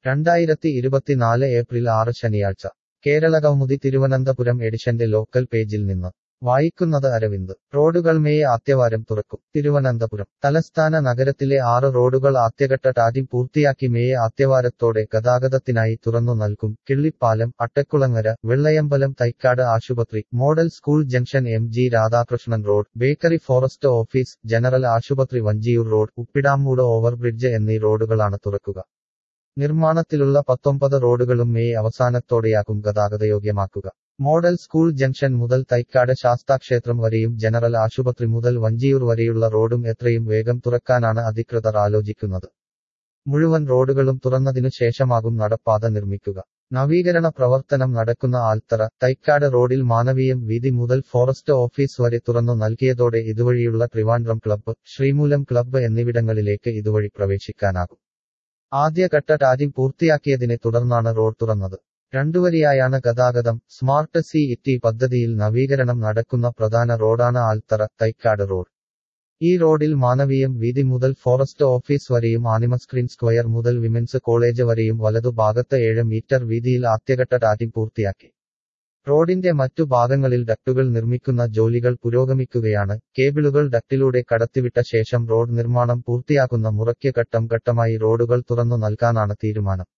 രണ്ടായിരത്തി ഇരുപത്തിനാല് ഏപ്രിൽ ആറ് ശനിയാഴ്ച കേരളകൗമുദി തിരുവനന്തപുരം എഡിഷന്റെ ലോക്കൽ പേജിൽ നിന്ന് വായിക്കുന്നത് അരവിന്ദ് റോഡുകൾ മേയെ ആദ്യവാരം തുറക്കും തിരുവനന്തപുരം തലസ്ഥാന നഗരത്തിലെ ആറ് റോഡുകൾ ആദ്യഘട്ട ടാറ്റിംഗ് പൂർത്തിയാക്കി മേയെ ആദ്യവാരത്തോടെ ഗതാഗതത്തിനായി തുറന്നു നൽകും കിള്ളിപ്പാലം അട്ടക്കുളങ്ങര വെള്ളയമ്പലം തൈക്കാട് ആശുപത്രി model school junction M G Radhakrishnan road bakery forest office general ആശുപത്രി വഞ്ചിയൂർ റോഡ് ഉപ്പിടാമൂട് ഓവർബ്രിഡ്ജ് എന്നീ റോഡുകളാണ് തുറക്കുക നിർമ്മാണത്തിലുള്ള പത്തൊമ്പത് റോഡുകളും മെയ് അവസാനത്തോടെയാകും ഗതാഗതയോഗ്യമാക്കുക മോഡൽ സ്കൂൾ ജംഗ്ഷൻ മുതൽ തൈക്കാട് ശാസ്താക്ഷേത്രം വരെയും ജനറൽ ആശുപത്രി മുതൽ വഞ്ചിയൂർ വരെയുള്ള റോഡും എത്രയും വേഗം തുറക്കാനാണ് അധികൃതർ ആലോചിക്കുന്നത് മുഴുവൻ റോഡുകളും തുറന്നതിനു ശേഷമാകും നടപ്പാത നിർമ്മിക്കുക നവീകരണ പ്രവർത്തനം നടക്കുന്ന ആൽത്തറ തൈക്കാട് റോഡിൽ മാനവീയം വീതി മുതൽ ഫോറസ്റ്റ് ഓഫീസ് വരെ തുറന്നു നൽകിയതോടെ ഇതുവഴിയുള്ള ട്രിവാൻഡ്രം ക്ലബ്ബ് ശ്രീമൂലം ക്ലബ്ബ് എന്നിവിടങ്ങളിലേക്ക് ഇതുവഴി പ്രവേശിക്കാനാകും ആദ്യഘട്ട ടാറ്റിംഗ് പൂർത്തിയാക്കിയതിനെ തുടർന്നാണ് റോഡ് തുറന്നത് രണ്ടുവരിയായാണ് ഗതാഗതം സ്മാർട്ട് സി ഇറ്റി പദ്ധതിയിൽ നവീകരണം നടക്കുന്ന പ്രധാന റോഡാണ് ആൽത്തറ തൈക്കാട് റോഡ് ഈ റോഡിൽ മാനവീയം വീതി മുതൽ ഫോറസ്റ്റ് ഓഫീസ് വരെയും ആനിമസ്ക്രീൻ സ്ക്വയർ മുതൽ വിമൻസ് കോളേജ് വരെയും വലതുഭാഗത്ത് ഏഴ് മീറ്റർ വീതിയിൽ ആദ്യഘട്ട ടാറ്റിംഗ് പൂർത്തിയാക്കി റോഡിന്റെ മറ്റു ഭാഗങ്ങളിൽ ഡക്റ്റുകൾ നിർമ്മിക്കുന്ന ജോലികൾ പുരോഗമിക്കുകയാണ് കേബിളുകൾ ഡക്റ്റിലൂടെ കടത്തിവിട്ട ശേഷം റോഡ് നിർമ്മാണം പൂർത്തിയാക്കുന്ന മുറയ്ക്ക് ഘട്ടം ഘട്ടമായി റോഡുകൾ തുറന്നു നൽകാനാണ് തീരുമാനം